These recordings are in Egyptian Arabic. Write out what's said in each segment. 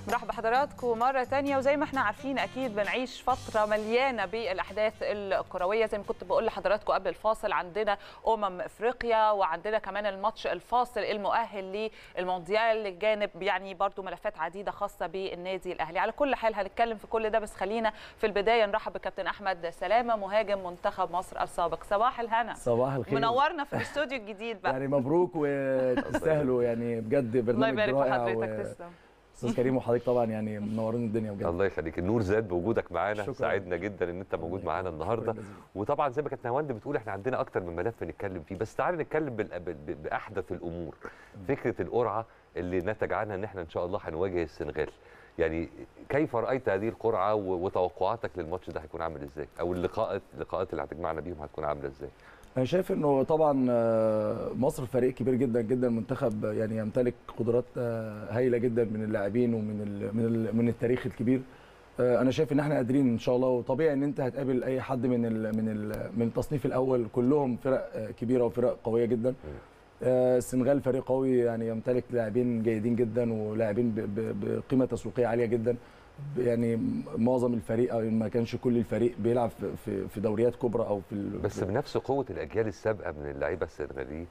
مرحبا بحضراتكم مرة تانية وزي ما احنا عارفين أكيد بنعيش فترة مليانة بالأحداث الكروية زي ما كنت بقول لحضراتكم قبل الفاصل عندنا أمم إفريقيا وعندنا كمان الماتش الفاصل المؤهل للمونديال الجانب يعني برضو ملفات عديدة خاصة بالنادي الأهلي على كل حال هنتكلم في كل ده بس خلينا في البداية نرحب بكابتن أحمد سلامة مهاجم منتخب مصر السابق صباح الهنا صباح الخير منورنا في الاستوديو الجديد بقى يعني مبروك وتستاهلوا يعني بجد الله برنامج يبارك في رائع حضرتك تسلم استاذ كريم وحضرتك طبعا يعني منورين الدنيا بجد الله يخليك النور زاد بوجودك معانا شكراً. سعدنا جدا ان انت موجود معانا النهارده شكراً جزيلاً. وطبعا زي ما كانت نهاوند بتقول احنا عندنا اكتر من ملف نتكلم فيه بس تعالى نتكلم بال- ب- ب- باحدث الامور فكره القرعه اللي نتج عنها ان احنا ان شاء الله هنواجه السنغال يعني كيف رايت هذه القرعه و- وتوقعاتك للماتش ده هيكون عامل ازاي او اللقاءات اللقاءات اللي هتجمعنا بيهم هتكون عامله ازاي انا شايف انه طبعا آه، مصر فريق كبير جدا جدا منتخب يعني يمتلك قدرات آه، هايله جدا من اللاعبين ومن ال من ال من التاريخ الكبير آه، انا شايف ان احنا قادرين ان شاء الله وطبيعي ان انت هتقابل اي حد من ال من ال من التصنيف الاول كلهم فرق آه، كبيره وفرق قويه جدا آه، السنغال فريق قوي يعني يمتلك لاعبين جيدين جدا ولاعبين ب- ب- بقيمه تسويقيه عاليه جدا يعني معظم الفريق او إن ما كانش كل الفريق بيلعب في- في في دوريات كبرى او في ال- بس في بنفس قوه الاجيال السابقه من اللعيبه السنغاليين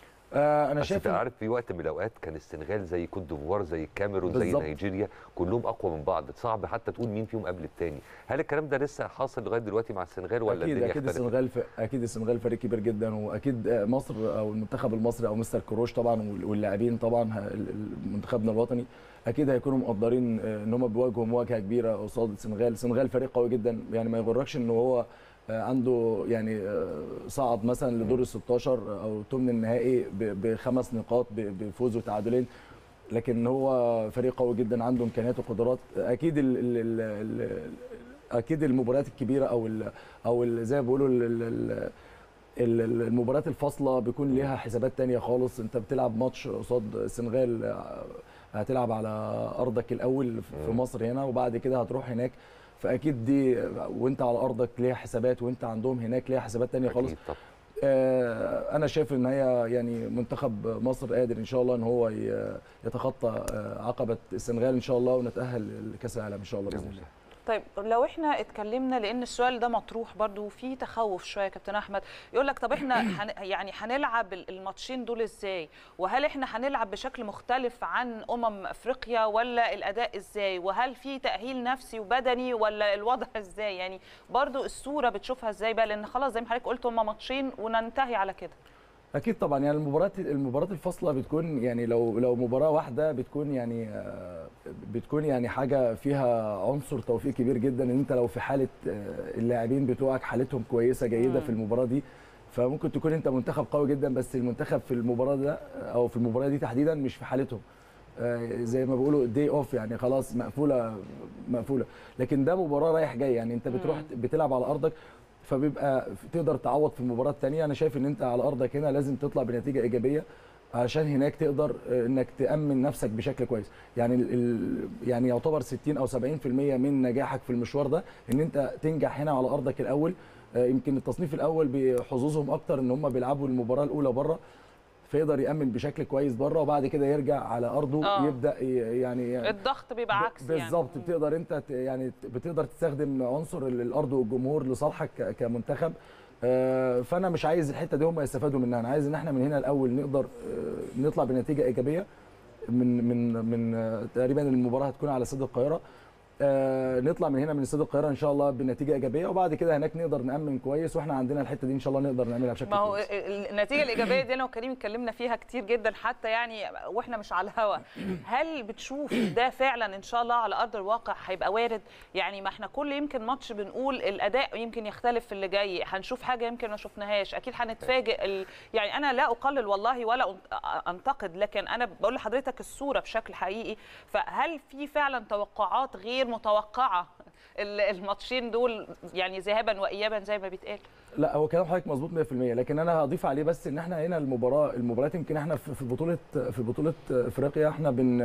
آه انا بس شايف انت إن- عارف في وقت من الاوقات كان السنغال زي كوت ديفوار زي الكاميرون زي بالظبط. نيجيريا كلهم اقوى من بعض صعب حتى تقول مين فيهم قبل الثاني هل الكلام ده لسه حاصل لغايه دلوقتي مع السنغال ولا اكيد الدنيا اكيد اختلفت السنغال ف... اكيد السنغال فريق كبير جدا واكيد آه، مصر او المنتخب المصري او مستر كروش طبعا وال- واللاعبين طبعا ه- ال- ال- منتخبنا الوطني اكيد هيكونوا مقدرين آه، ان هم بيواجهوا مواجهه كبيره قصاد السنغال السنغال فريق قوي جدا يعني ما يغركش ان هو آه، عنده يعني آه، صعد مثلا لدور ال 16 او ثمن النهائي ب- بخمس نقاط ب- بفوز وتعادلين لكن هو فريق قوي جدا عنده امكانيات وقدرات اكيد ال ال ال ال اكيد المباريات الكبيره او ال او ال زي ما بيقولوا ال- ال- ال- ال- المباريات الفاصله بيكون ليها حسابات تانية خالص انت بتلعب ماتش قصاد السنغال آه، هتلعب على ارضك الاول في مم. مصر هنا وبعد كده هتروح هناك فاكيد دي وانت على ارضك ليها حسابات وانت عندهم هناك ليها حسابات تانية خالص اكيد طبعا آه، انا شايف ان هي يعني منتخب مصر قادر ان شاء الله ان هو ي- يتخطى آه، عقبه السنغال ان شاء الله ونتاهل لكاس العالم ان شاء الله باذن الله طيب لو احنا اتكلمنا لان السؤال ده مطروح برضو وفي تخوف شويه يا كابتن احمد يقول لك طب احنا هن يعني هنلعب الماتشين دول ازاي وهل احنا هنلعب بشكل مختلف عن امم افريقيا ولا الاداء ازاي وهل في تاهيل نفسي وبدني ولا الوضع ازاي يعني برضو الصوره بتشوفها ازاي بقى لان خلاص زي ما حضرتك قلت هم ماتشين وننتهي على كده اكيد طبعا يعني المباريات المباريات الفاصله بتكون يعني لو لو مباراه واحده بتكون يعني آه، بتكون يعني حاجه فيها عنصر توفيق كبير جدا ان انت لو في حاله آه، اللاعبين بتوعك حالتهم كويسه جيده مم. في المباراه دي فممكن تكون انت منتخب قوي جدا بس المنتخب في المباراه ده او في المباراه دي تحديدا مش في حالتهم آه، زي ما بيقولوا دي اوف يعني خلاص مقفوله مقفوله لكن ده مباراه رايح جاي يعني انت بتروح بتلعب على ارضك فبيبقى تقدر تعوض في المباراه الثانيه انا شايف ان انت على ارضك هنا لازم تطلع بنتيجه ايجابيه عشان هناك تقدر آه، انك تامن نفسك بشكل كويس يعني ال ال يعني يعتبر 60 او 70% من نجاحك في المشوار ده ان انت تنجح هنا على ارضك الاول آه، يمكن التصنيف الاول بحظوظهم اكتر ان هم بيلعبوا المباراه الاولى بره فيقدر يامن بشكل كويس بره وبعد كده يرجع على ارضه آه. يبدا ي- يعني الضغط بيبقى عكسي يعني بالظبط بتقدر انت ت- يعني ت- بتقدر تستخدم عنصر ال- الارض والجمهور لصالحك ك- كمنتخب آه، فانا مش عايز الحته دي هم يستفادوا منها انا عايز ان احنا من هنا الاول نقدر آه، نطلع بنتيجه ايجابيه من من من آه، تقريبا المباراه هتكون على استاد القاهره آه، نطلع من هنا من استاد القاهره ان شاء الله بنتيجه ايجابيه وبعد كده هناك نقدر نامن كويس واحنا عندنا الحته دي ان شاء الله نقدر نعملها بشكل ما هو كويس النتيجه الايجابيه دي انا وكريم اتكلمنا فيها كتير جدا حتى يعني واحنا مش على الهوا هل بتشوف ده فعلا ان شاء الله على ارض الواقع هيبقى وارد يعني ما احنا كل يمكن ماتش بنقول الاداء يمكن يختلف في اللي جاي هنشوف حاجه يمكن ما شفناهاش اكيد هنتفاجئ ال... يعني انا لا اقلل والله ولا أن- انتقد لكن انا بقول لحضرتك الصوره بشكل حقيقي فهل في فعلا توقعات غير متوقعه ال- الماتشين دول يعني ذهابا وايابا زي ما بيتقال لا هو كلام حضرتك مظبوط 100% لكن انا هضيف عليه بس ان احنا هنا المباراه المباريات يمكن احنا في في بطوله في بطوله افريقيا احنا بن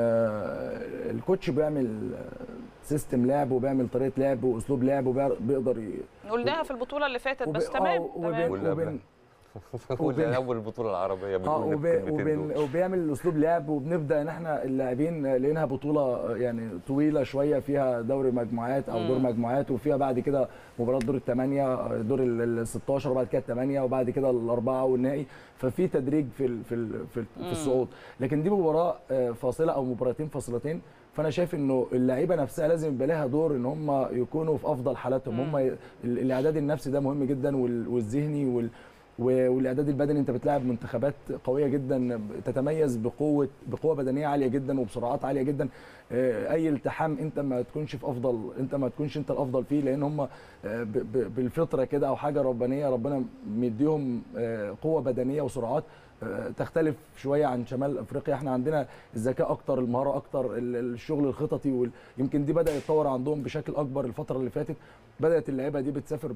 الكوتش بيعمل سيستم لعب وبيعمل طريقه لعب واسلوب لعب وبيقدر ي... قلناها في البطوله اللي فاتت بس وب- تمام آه، تمام وبين واللي قبلها. وبين ولا اول البطوله العربيه اه بنقول وب... الكلمتين وبن... دول. وبيعمل اسلوب لعب وبنبدا ان احنا اللاعبين لقيناها بطوله يعني طويله شويه فيها دوري مجموعات او دور مم. مجموعات وفيها بعد كده مباراه دور الثمانيه دور ال 16 وبعد كده الثمانيه وبعد كده الاربعه والنهائي ففي تدريج في ال... في ال... في, ال... مم. في الصعود لكن دي مباراه آه، فاصله او مباراتين فاصلتين فانا شايف انه اللعيبه نفسها لازم يبقى لها دور ان هم يكونوا في افضل حالاتهم مم. هم ي... ال- الاعداد النفسي ده مهم جدا وال... والذهني وال... و- والاعداد البدني انت بتلاعب منتخبات قويه جدا تتميز بقوه بقوه بدنيه عاليه جدا وبسرعات عاليه جدا آه، اي التحام انت ما تكونش في افضل انت ما تكونش انت الافضل فيه لان هم آه، ب- ب- بالفطره كده او حاجه ربانيه ربنا مديهم آه، قوه بدنيه وسرعات آه، تختلف شويه عن شمال افريقيا احنا عندنا الذكاء اكتر المهاره اكتر ال- الشغل الخططي وال- يمكن دي بدا يتطور عندهم بشكل اكبر الفتره اللي فاتت بدات اللعيبه دي بتسافر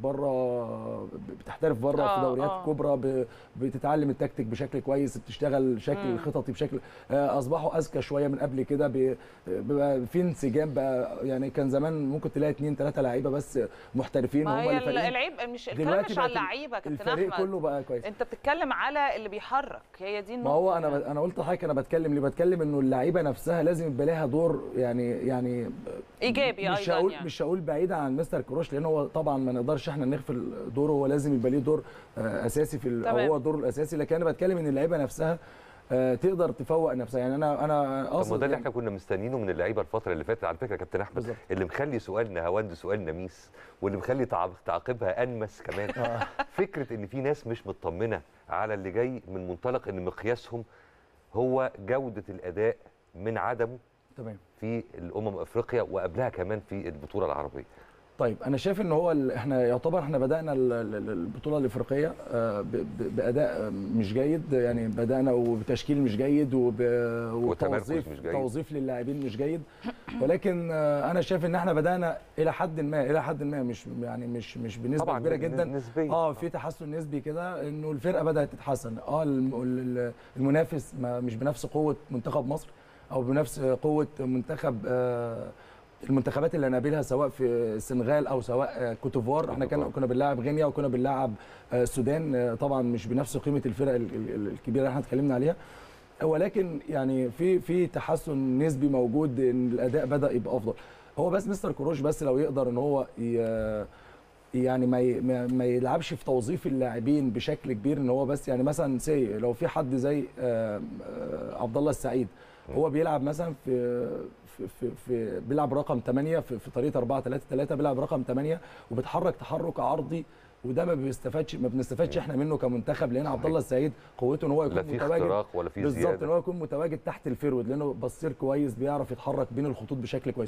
بره بتحترف بره آه، في دوريات آه. كبرى ب- بتتعلم التكتيك بشكل كويس بتشتغل شكل مم. خططي بشكل آه، اصبحوا اذكى شويه من قبل كده ب- بقى في انسجام بقى يعني كان زمان ممكن تلاقي اثنين ثلاثه لعيبه بس محترفين ما هم هي اللي فارقين. العيب مش الكلام دلوقتي مش على بقت ال- اللعيبه يا كابتن الفريق احمد كله بقى كويس انت بتتكلم على اللي بيحرك هي دي النقطه ما هو انا يعني. ب... انا قلت لحضرتك انا بتكلم ليه بتكلم انه اللعيبه نفسها لازم يبقى لها دور يعني يعني ايجابي مش ايضا هقول يعني مش هقول بعيدا عن مستر كروش لان هو طبعا ما نقدرش احنا نغفل دوره هو لازم يبقى ليه دور آه، اساسي في ال- او تمام. هو دوره الاساسي لكن انا بتكلم ان اللعيبه نفسها آه، تقدر تفوق نفسها يعني انا انا طب ما اقصد ده اللي يعني- احنا كنا مستنيينه من اللعيبه الفتره اللي فاتت على فكره يا كابتن احمد بالظبط. اللي مخلي سؤال نهاوند سؤال نميس واللي مخلي تعب- تعقيبها انمس كمان آه. فكره ان في ناس مش مطمنه على اللي جاي من منطلق ان مقياسهم هو جوده الاداء من عدمه تمام في الامم افريقيا وقبلها كمان في البطوله العربيه طيب انا شايف ان هو ال- احنا يعتبر احنا بدانا ال- ال- البطوله الافريقيه آه، ب- ب- باداء مش جيد يعني بدانا وبتشكيل مش جيد وب- وتمركز وتوظيف مش جيد. توظيف للاعبين مش جيد ولكن آه، انا شايف ان احنا بدانا الى حد ما الى حد ما مش يعني مش مش بنسبه طبعا كبيره ن- جدا نسبيا اه في تحسن نسبي كده انه الفرقه بدات تتحسن اه الم- ال- المنافس ما مش بنفس قوه منتخب مصر او بنفس قوه منتخب آه المنتخبات اللي هنقابلها سواء في السنغال او سواء آه، كوتيفوار احنا كنا كنا بنلاعب غينيا وكنا بنلاعب آه، السودان آه، طبعا مش بنفس قيمه الفرق ال- ال- الكبيره اللي احنا اتكلمنا عليها ولكن يعني في في تحسن نسبي موجود ان الاداء بدا يبقى افضل هو بس مستر كروش بس لو يقدر ان هو ي- يعني ما ي- ما ما يلعبش في توظيف اللاعبين بشكل كبير ان هو بس يعني مثلا سي لو في حد زي آه، آه، عبد الله السعيد هو بيلعب مثلا في في في, في بيلعب رقم 8 في, في طريقه 4 3 3 بيلعب رقم 8 وبيتحرك تحرك عرضي وده ما بيستفادش ما بنستفادش احنا منه كمنتخب لان عبد الله السعيد قوته ان هو يكون لا في متواجد اختراق ولا في بالظبط ان زياده هو يكون متواجد تحت الفيرود لانه بصير كويس بيعرف يتحرك بين الخطوط بشكل كويس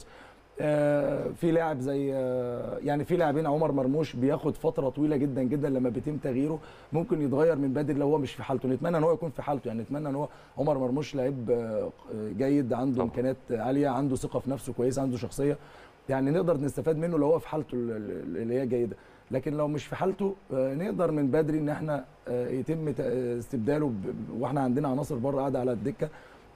آه في لاعب زي آه يعني في لاعبين عمر مرموش بياخد فتره طويله جدا جدا لما بيتم تغييره ممكن يتغير من بدري لو هو مش في حالته نتمنى ان هو يكون في حالته يعني نتمنى ان هو عمر مرموش لعيب آه جيد عنده طبعا. امكانيات عاليه عنده ثقه في نفسه كويسه عنده شخصيه يعني نقدر نستفاد منه لو هو في حالته ال- ال- اللي هي جيده لكن لو مش في حالته آه، نقدر من بدري ان احنا آه، يتم ت- آه، استبداله ب- واحنا عندنا عناصر بره قاعده على الدكه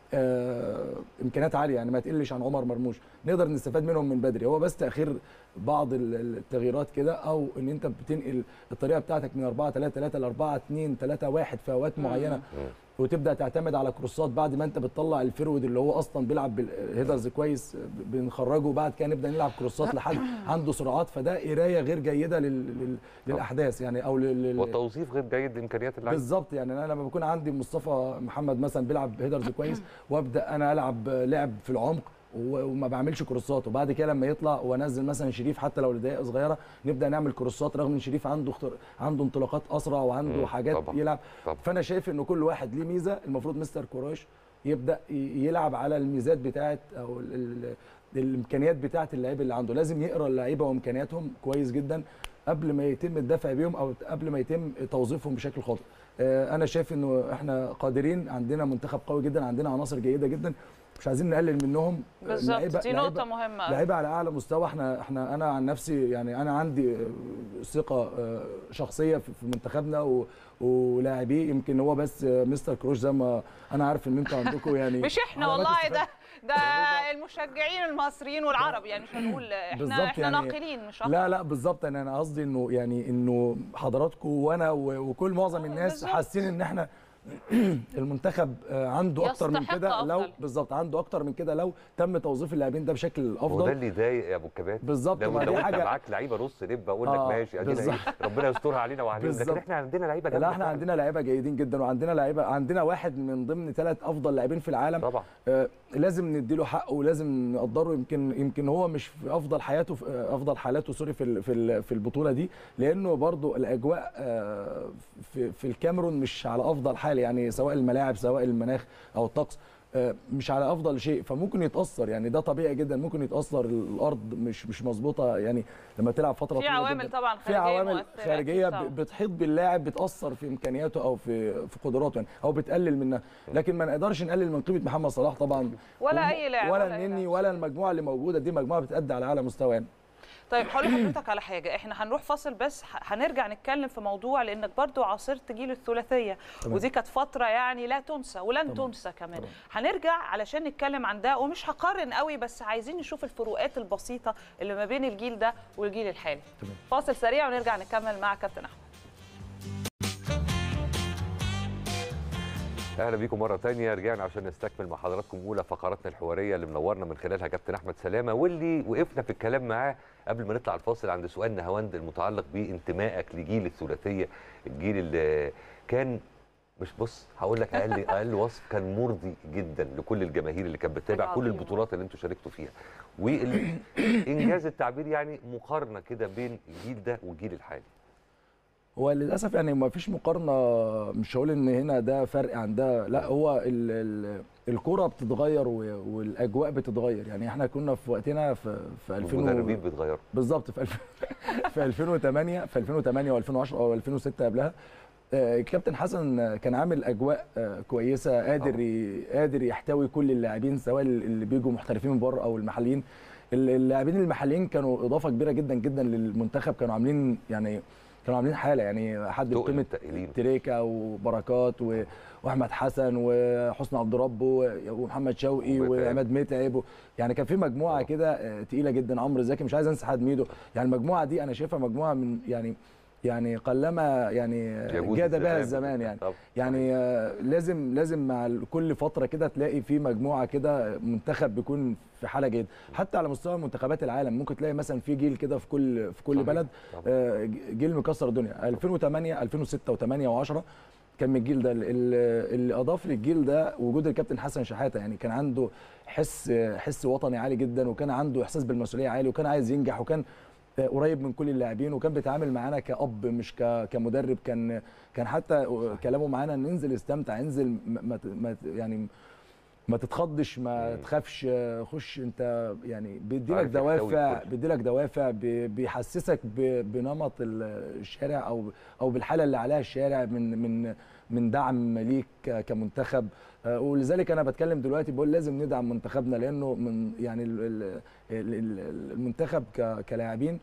آه، امكانيات عاليه يعني ما تقلش عن عمر مرموش نقدر نستفاد منهم من بدري هو بس تاخير بعض ال- التغييرات كده او ان انت بتنقل الطريقه بتاعتك من 4 3 3 ل 4 2 3 1 في اوقات معينه وتبدا تعتمد على كروسات بعد ما انت بتطلع الفرود اللي هو اصلا بيلعب بالهيدرز كويس بنخرجه بعد كده نبدا نلعب كروسات لحد عنده سرعات فده قرايه غير جيده لل... لل... للاحداث يعني او لل... لل- وتوظيف غير جيد لامكانيات اللعيبه بالظبط يعني انا لما بكون عندي مصطفى محمد مثلا بيلعب هيدرز كويس وابدا انا العب لعب في العمق و- وما بعملش كروسات وبعد كده لما يطلع وانزل مثلا شريف حتى لو لدقائق صغيره نبدا نعمل كروسات رغم ان شريف عنده اختر... عنده انطلاقات اسرع وعنده مم، حاجات طبعاً. يلعب طبعا فانا شايف ان كل واحد ليه ميزه المفروض مستر كوراش يبدا ي- يلعب على الميزات بتاعه او ال ال الامكانيات بتاعه اللعيبه اللي عنده لازم يقرا اللعيبه وامكانياتهم كويس جدا قبل ما يتم الدفع بيهم او قبل ما يتم توظيفهم بشكل خاطئ آه، انا شايف انه احنا قادرين عندنا منتخب قوي جدا عندنا عناصر جيده جدا مش عايزين نقلل منهم آه، بالظبط لعيبة- دي لعيبة- نقطه مهمه أوي. لعيبه على اعلى مستوى احنا احنا انا عن نفسي يعني انا عندي آه، ثقه آه، شخصيه في في منتخبنا و- ولاعبيه يمكن هو بس آه، مستر كروش زي ما انا عارف ان انتوا عندكم يعني مش احنا علامات والله استفادة. ده ده المشجعين المصريين والعرب يعني مش هنقول احنا بالظبط احنا يعني- ناقلين مش أكتر. لا لا بالظبط انا انا قصدي انه يعني انه حضراتكم وانا و- وكل معظم آه، الناس بالظبط. حاسين ان احنا المنتخب آه، عنده اكتر من يستحق كده لو أفضل. بالظبط عنده اكتر من كده لو تم توظيف اللاعبين ده بشكل وده افضل اللي يضايق يا ابو الكباتن بالظبط لو ما لو دي انت حاجه معاك لعيبه نص لب اقول لك آه، ماشي ادينا بالظبط. إيه، ربنا يسترها علينا وعليهم لكن بالظبط. احنا عندنا لعيبه لا جامده احنا فعلا. عندنا لعيبه جيدين جدا وعندنا لعيبه عندنا واحد من ضمن ثلاث افضل لاعبين في العالم طبعا آه، لازم نديله حقه ولازم نقدره يمكن يمكن هو مش في افضل حياته في آه، افضل حالاته سوري في ال- في ال- في البطوله دي لانه برضو الاجواء آه، في في الكاميرون مش على افضل حال يعني سواء الملاعب سواء المناخ او الطقس آه، مش على افضل شيء فممكن يتاثر يعني ده طبيعي جدا ممكن يتاثر الارض مش مش مظبوطه يعني لما تلعب فتره في طويلة عوامل جداً. طبعا في خارجيه عوامل مؤثرة خارجيه أكيد طبعاً. ب- بتحيط باللاعب بتاثر في امكانياته او في في قدراته يعني او بتقلل منها لكن ما نقدرش نقلل من قيمه محمد صلاح طبعا ولا وم- أي لاعب ولا ولا أي النني لاعب. ولا المجموعه اللي موجوده دي مجموعه بتأدي على اعلى مستوى يعني. طيب هقول لحضرتك على حاجه احنا هنروح فاصل بس ه- هنرجع نتكلم في موضوع لانك برضو عاصرت جيل الثلاثيه تمام. ودي كانت فتره يعني لا تنسى ولن طبعاً. تنسى كمان طبعاً. هنرجع علشان نتكلم عن ده ومش هقارن قوي بس عايزين نشوف الفروقات البسيطه اللي ما بين الجيل ده والجيل الحالي تمام. فاصل سريع ونرجع نكمل مع كابتن احمد اهلا بيكم مره تانية رجعنا عشان نستكمل مع حضراتكم اولى فقراتنا الحواريه اللي منورنا من خلالها كابتن احمد سلامه واللي وقفنا في الكلام معاه قبل ما نطلع الفاصل عند سؤال نهاوند المتعلق بانتمائك لجيل الثلاثيه الجيل اللي كان مش بص هقول لك اقل اقل وصف كان مرضي جدا لكل الجماهير اللي كانت بتتابع حاجة كل عظيمة. البطولات اللي انتم شاركتوا فيها وانجاز التعبير يعني مقارنه كده بين الجيل ده والجيل الحالي هو للاسف يعني ما فيش مقارنه مش هقول ان هنا ده فرق عن ده لا هو ال ال الكره بتتغير و- والاجواء بتتغير يعني احنا كنا في وقتنا في في 2000 و- المدربين بيتغيروا بالظبط في 2000 في 2008 في 2008 و2010 او 2006 قبلها آه، الكابتن حسن كان عامل اجواء آه، كويسه قادر ي- قادر يحتوي كل اللاعبين سواء اللي بيجوا محترفين من بره او المحليين ال- اللاعبين المحليين كانوا اضافه كبيره جدا جدا للمنتخب كانوا عاملين يعني كانوا عاملين حاله يعني حد تقل بقيمه التقيلين. تريكا وبركات و- واحمد حسن وحسني عبد ربه ومحمد شوقي ومتعب. وعماد متعب و- يعني كان في مجموعه طبعا. كده آه، تقيله جدا عمرو زكي مش عايز انسى حد ميدو يعني المجموعه دي انا شايفها مجموعه من يعني يعني قلما يعني يجوز جاد بها الزمان. الزمان يعني طبعا. يعني آه، لازم لازم مع ال- كل فتره كده تلاقي في مجموعه كده منتخب بيكون في حاله جيده حتى على مستوى منتخبات العالم ممكن تلاقي مثلا في جيل كده في كل في كل صحيح. بلد طبعا. آه، جيل مكسر الدنيا 2008 2006 و8 و10 كان من الجيل ده ال- ال- اللي اضاف للجيل ده وجود الكابتن حسن شحاته يعني كان عنده حس حس وطني عالي جدا وكان عنده احساس بالمسؤوليه عالي وكان عايز ينجح وكان آه، قريب من كل اللاعبين وكان بيتعامل معانا كاب مش ك- كمدرب كان كان حتى كلامه معانا ننزل استمتع انزل ما ما ت- ما ت- يعني ما تتخضش ما مم. تخافش آه، خش انت يعني بيديلك عارف يحتوي دوافع الكل. بيديلك دوافع بي- بيحسسك ب- بنمط ال- الشارع او او بالحاله اللي عليها الشارع من من من دعم ليك ك- كمنتخب آه، ولذلك انا بتكلم دلوقتي بقول لازم ندعم منتخبنا لانه من يعني ال- ال- ال- ال- المنتخب ك- كلاعبين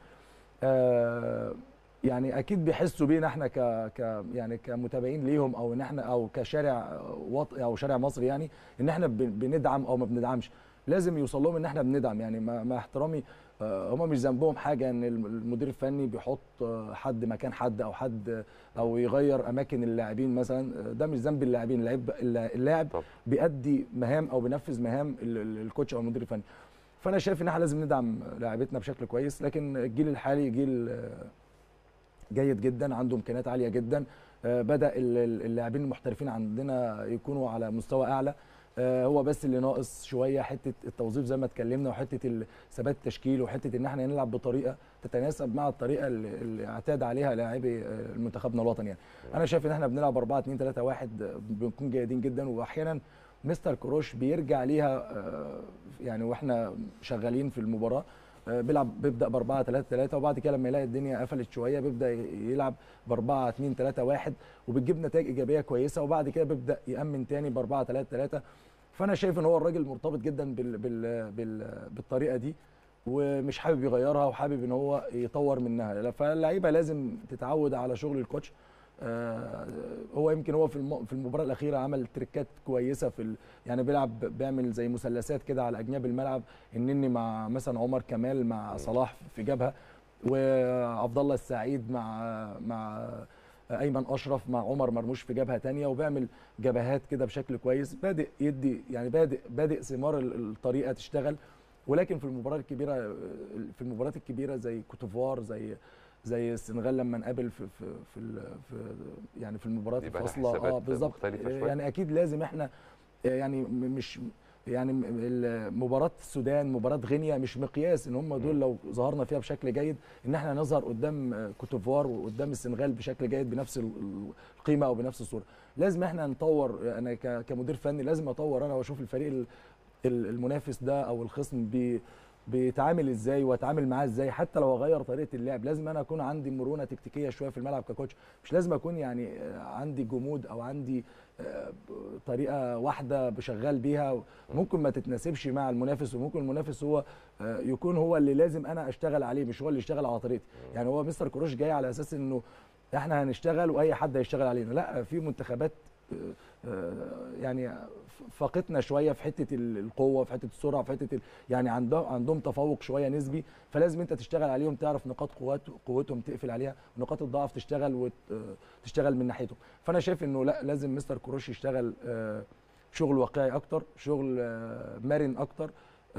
آه، يعني اكيد بيحسوا بينا احنا ك ك يعني كمتابعين ليهم او ان احنا او كشارع وط او شارع مصري يعني ان احنا ب- بندعم او ما بندعمش لازم يوصل لهم ان احنا بندعم يعني مع مع احترامي آه، هم مش ذنبهم حاجه ان الم- المدير الفني بيحط آه، حد مكان حد او حد او يغير اماكن اللاعبين مثلا آه، ده مش ذنب اللاعبين اللاعب اللاعب طبعا. بيأدي مهام او بينفذ مهام ال- ال- الكوتش او المدير الفني فانا شايف ان احنا لازم ندعم لاعبتنا بشكل كويس لكن الجيل الحالي جيل آه، جيد جدا عنده امكانيات عاليه جدا آه، بدا ال- ال- اللاعبين المحترفين عندنا يكونوا على مستوى اعلى آه، هو بس اللي ناقص شويه حته التوظيف زي ما اتكلمنا وحته ال- ثبات التشكيل وحته ان احنا نلعب بطريقه تتناسب مع الطريقه اللي اللي اعتاد عليها لاعبي آه، منتخبنا الوطني يعني انا شايف ان احنا بنلعب 4 2 3 1 آه، بنكون جيدين جدا واحيانا مستر كروش بيرجع ليها آه، يعني واحنا شغالين في المباراه آه، بيلعب بيبدا ب 4 3 3 وبعد كده لما يلاقي الدنيا قفلت شويه بيبدا ي- يلعب ب 4 2 3 1 وبتجيب نتائج ايجابيه كويسه وبعد كده بيبدا يامن تاني ب 4 3 3 فانا شايف ان هو الراجل مرتبط جدا بال بال بال بالطريقه دي ومش حابب يغيرها وحابب ان هو يطور منها فاللعيبه لازم تتعود على شغل الكوتش آه، هو يمكن هو في الم- في المباراه الاخيره عمل تريكات كويسه في ال... يعني بيلعب بيعمل زي مثلثات كده على اجناب الملعب النني مع مثلا عمر كمال مع صلاح في جبهه وعبد الله السعيد مع مع ايمن اشرف مع عمر مرموش في جبهه تانية وبيعمل جبهات كده بشكل كويس بادئ يدي يعني بادئ بادئ ثمار ال- الطريقه تشتغل ولكن في المباراه الكبيره في المباريات الكبيره زي كوتيفوار زي زي السنغال لما نقابل في في في, ال- في يعني في المباريات يبقى لها الفاصله حسابات اه بالظبط مختلفة شوية. يعني اكيد لازم احنا يعني م- مش يعني م- ال- مباراه السودان مباراه غينيا مش مقياس ان هم دول لو ظهرنا فيها بشكل جيد ان احنا نظهر قدام آه، كوتيفوار وقدام السنغال بشكل جيد بنفس ال- ال- القيمه او بنفس الصوره لازم احنا نطور انا ك- كمدير فني لازم اطور انا واشوف الفريق ال- ال- المنافس ده او الخصم بي بيتعامل ازاي واتعامل معاه ازاي حتى لو اغير طريقه اللعب لازم انا اكون عندي مرونه تكتيكيه شويه في الملعب ككوتش مش لازم اكون يعني آه، عندي جمود او عندي آه، ب- طريقه واحده بشغال بيها ممكن ما تتناسبش مع المنافس وممكن المنافس هو آه، يكون هو اللي لازم انا اشتغل عليه مش هو اللي يشتغل على طريقتي يعني هو مستر كروش جاي على اساس انه احنا هنشتغل واي حد هيشتغل علينا لا في منتخبات آه، آه، يعني فاقتنا شويه في حته ال- القوه في حته السرعه في حته ال- يعني عندهم عندهم تفوق شويه نسبي فلازم انت تشتغل عليهم تعرف نقاط قوات قوتهم تقفل عليها ونقاط الضعف تشتغل وتشتغل من ناحيتهم فانا شايف انه لا لازم مستر كروش يشتغل آه، شغل واقعي اكتر شغل آه، مرن اكتر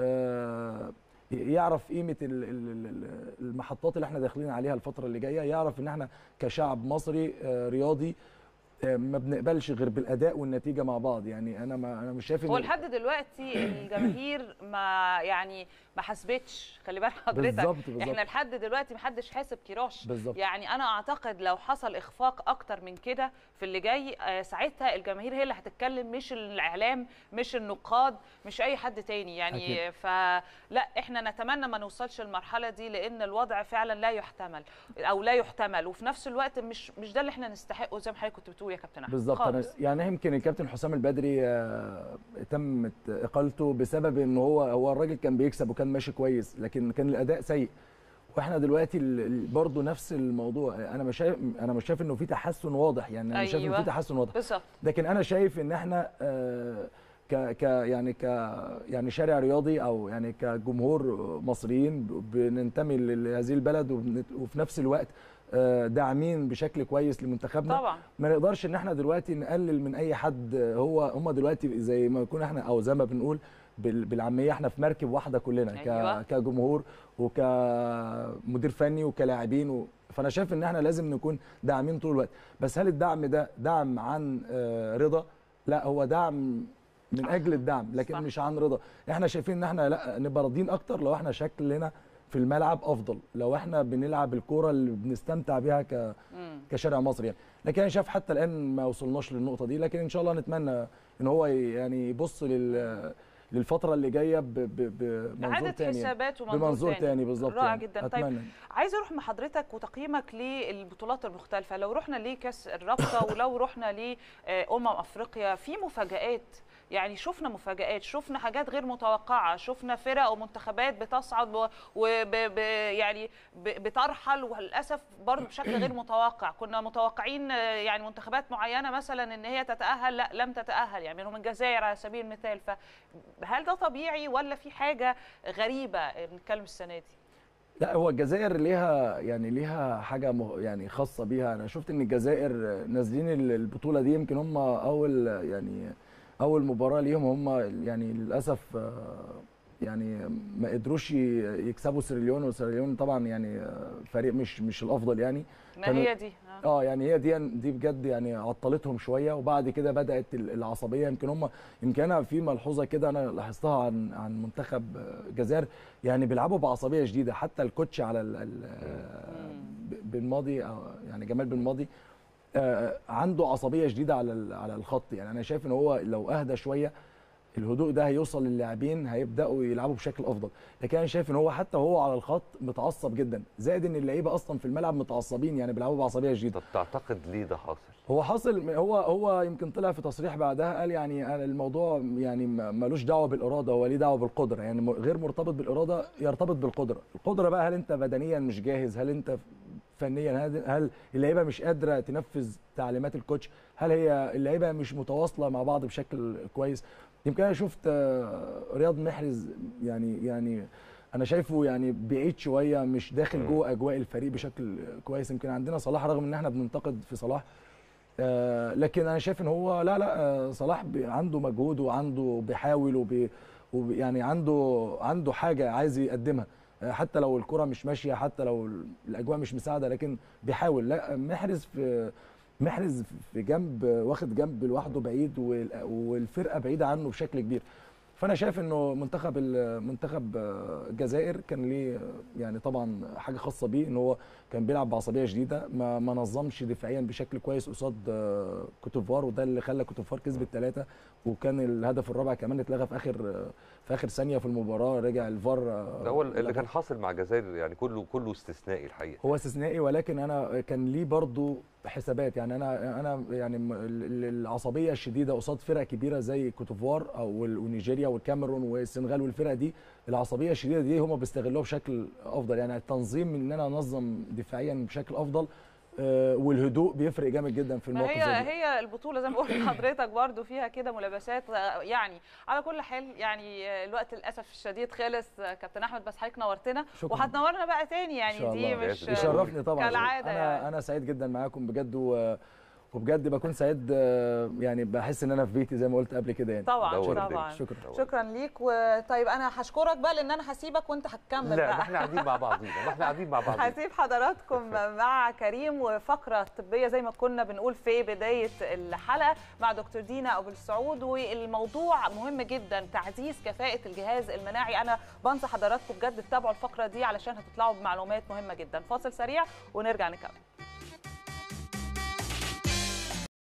آه، يعرف قيمه ال- ال- ال- المحطات اللي احنا داخلين عليها الفتره اللي جايه يعرف ان احنا كشعب مصري آه، رياضي آه، ما بنقبلش غير بالاداء والنتيجه مع بعض يعني انا ما انا مش شايف هو ان لحد دلوقتي الجماهير ما يعني ما حسبتش خلي بال حضرتك بالظبط بالظبط احنا لحد دلوقتي ما حدش حاسب كيروش بالظبط يعني انا اعتقد لو حصل اخفاق اكتر من كده في اللي جاي آه، ساعتها الجماهير هي اللي هتتكلم مش الاعلام مش النقاد مش اي حد تاني يعني أكيد. فلا احنا نتمنى ما نوصلش للمرحله دي لان الوضع فعلا لا يحتمل او لا يحتمل وفي نفس الوقت مش مش ده اللي احنا نستحقه زي ما حضرتك كنت بتقول يا كابتن احمد بالظبط انا خالص. يعني يمكن الكابتن حسام البدري آه، تمت اقالته بسبب ان هو هو الراجل كان بيكسب وكان ماشي كويس لكن كان الاداء سيء واحنا دلوقتي ال- ال- برضه نفس الموضوع انا مش شايف انا مش شايف انه في تحسن واضح يعني انا مش شايف انه أيوة. في تحسن واضح بالظبط لكن انا شايف ان احنا آه، ك ك يعني ك يعني شارع رياضي او يعني كجمهور مصريين بننتمي لهذه البلد وبن- وفي نفس الوقت آه، داعمين بشكل كويس لمنتخبنا طبعا ما نقدرش ان احنا دلوقتي نقلل من اي حد هو هم دلوقتي زي ما يكون احنا او زي ما بنقول بال- بالعاميه احنا في مركب واحده كلنا أيوة. ك- كجمهور وكمدير فني وكلاعبين و... فانا شايف ان احنا لازم نكون داعمين طول الوقت بس هل الدعم ده دعم عن آه، رضا لا هو دعم من اجل الدعم لكن صح. مش عن رضا احنا شايفين ان احنا لا نبقى راضيين اكتر لو احنا شكلنا في الملعب افضل لو احنا بنلعب الكوره اللي بنستمتع بيها ك مم. كشارع مصري يعني لكن انا شايف حتى الان ما وصلناش للنقطه دي لكن ان شاء الله نتمنى ان هو ي- يعني يبص لل للفتره اللي جايه ب- ب- بمنظور إعادة تاني يعني. حسابات ومنظور بمنظور تاني, تاني بالظبط رائع يعني. جدا طيب اتمنى عايزه اروح مع حضرتك وتقييمك للبطولات المختلفه لو رحنا لكاس الرابطه ولو رحنا لامم افريقيا في مفاجات يعني شفنا مفاجآت شفنا حاجات غير متوقعة شفنا فرق ومنتخبات بتصعد و وب ب يعني ب بترحل وللأسف برضه بشكل غير متوقع كنا متوقعين آه، يعني منتخبات معينة مثلا ان هي تتأهل لا لم تتأهل يعني منهم الجزائر على سبيل المثال فهل ده طبيعي ولا في حاجة غريبة بنتكلم السنة دي؟ لا هو الجزائر ليها يعني ليها حاجه مه- يعني خاصه بيها انا شفت ان الجزائر نازلين ال- البطوله دي يمكن هم اول يعني اول مباراه ليهم هم يعني للاسف آه، يعني ما قدروش ي- يكسبوا سيراليون وسيراليون طبعا يعني آه، فريق مش مش الافضل يعني ما كانوا- هي دي آه. اه يعني هي دي دي بجد يعني عطلتهم شويه وبعد كده بدات ال- العصبيه يمكن هم يمكن انا في ملحوظه كده انا لاحظتها عن عن منتخب آه، الجزائر يعني بيلعبوا بعصبيه شديده حتى الكوتش على ال- ال- آه، ب- بن ماضي أو يعني جمال بن ماضي آه، عنده عصبيه شديده على ال- على الخط يعني انا شايف ان هو لو اهدى شويه الهدوء ده هيوصل للاعبين هيبداوا يلعبوا بشكل افضل لكن انا شايف ان هو حتى وهو على الخط متعصب جدا زائد ان اللعيبه اصلا في الملعب متعصبين يعني بيلعبوا بعصبيه شديده طب تعتقد ليه ده حاصل؟ هو حاصل هو هو يمكن طلع في تصريح بعدها قال يعني أنا الموضوع يعني ما- ملوش دعوه بالاراده هو ليه دعوه بالقدره يعني م- غير مرتبط بالاراده يرتبط بالقدره القدره بقى هل انت بدنيا مش جاهز هل انت فنيا هل- هل اللعيبه مش قادره تنفذ تعليمات الكوتش هل هي اللعيبه مش متواصله مع بعض بشكل كويس يمكن انا شفت آه، رياض محرز يعني يعني انا شايفه يعني بعيد شويه مش داخل مم. جوه اجواء الفريق بشكل كويس يمكن عندنا صلاح رغم ان احنا بننتقد في صلاح آه، لكن انا شايف ان هو لا لا آه، صلاح بي- عنده مجهود وعنده بيحاول وبي وبي- يعني عنده عنده حاجه عايز يقدمها آه، حتى لو الكره مش ماشيه حتى لو ال- الاجواء مش مساعده لكن بيحاول لا محرز في محرز في جنب واخد جنب لوحده بعيد وال- والفرقه بعيده عنه بشكل كبير فانا شايف انه منتخب ال- منتخب آه، الجزائر كان ليه آه، يعني طبعا حاجه خاصه بيه ان هو كان بيلعب بعصبيه شديده ما ما نظمش دفاعيا بشكل كويس قصاد آه، كوتيفوار وده اللي خلى كوتيفوار كسبت ثلاثه وكان الهدف الرابع كمان اتلغى في اخر آه، في اخر ثانيه في المباراه رجع الفار آه، ده هو اللي لغى. كان حاصل مع الجزائر يعني كله كله استثنائي الحقيقه هو استثنائي ولكن انا كان ليه برضو حسابات يعني انا انا يعني م- ال- ال- العصبيه الشديده قصاد فرق كبيره زي كوتيفوار او ال- ونيجيريا والكاميرون والسنغال والفرق دي العصبيه الشديده دي هم بيستغلوها بشكل افضل يعني التنظيم ان انا انظم دفاعيا بشكل افضل آه، والهدوء بيفرق جامد جدا في ما المواقف هي زي دي هي البطوله زي ما بقول لحضرتك برضو فيها كده ملابسات آه، يعني على كل حال يعني آه، الوقت للاسف الشديد خلص آه، كابتن احمد بس حضرتك نورتنا شكراً. وهتنورنا بقى تاني إن يعني شاء دي الله. مش يشرفني طبعا كالعادة انا يعني. انا سعيد جدا معاكم بجد و وبجد بكون سعيد آه، يعني بحس ان انا في بيتي زي ما قلت قبل كده يعني طبعا دور طبعا شكرا شكرا ليك وطيب انا هشكرك بقى لان انا هسيبك وانت هتكمل لا بقى ما احنا قاعدين مع بعضينا ما احنا قاعدين مع بعضينا هسيب حضراتكم مع كريم وفقره طبيه زي ما كنا بنقول في بدايه الحلقه مع دكتور دينا ابو السعود والموضوع مهم جدا تعزيز كفاءه الجهاز المناعي انا بنصح حضراتكم بجد تتابعوا الفقره دي علشان هتطلعوا بمعلومات مهمه جدا فاصل سريع ونرجع نكمل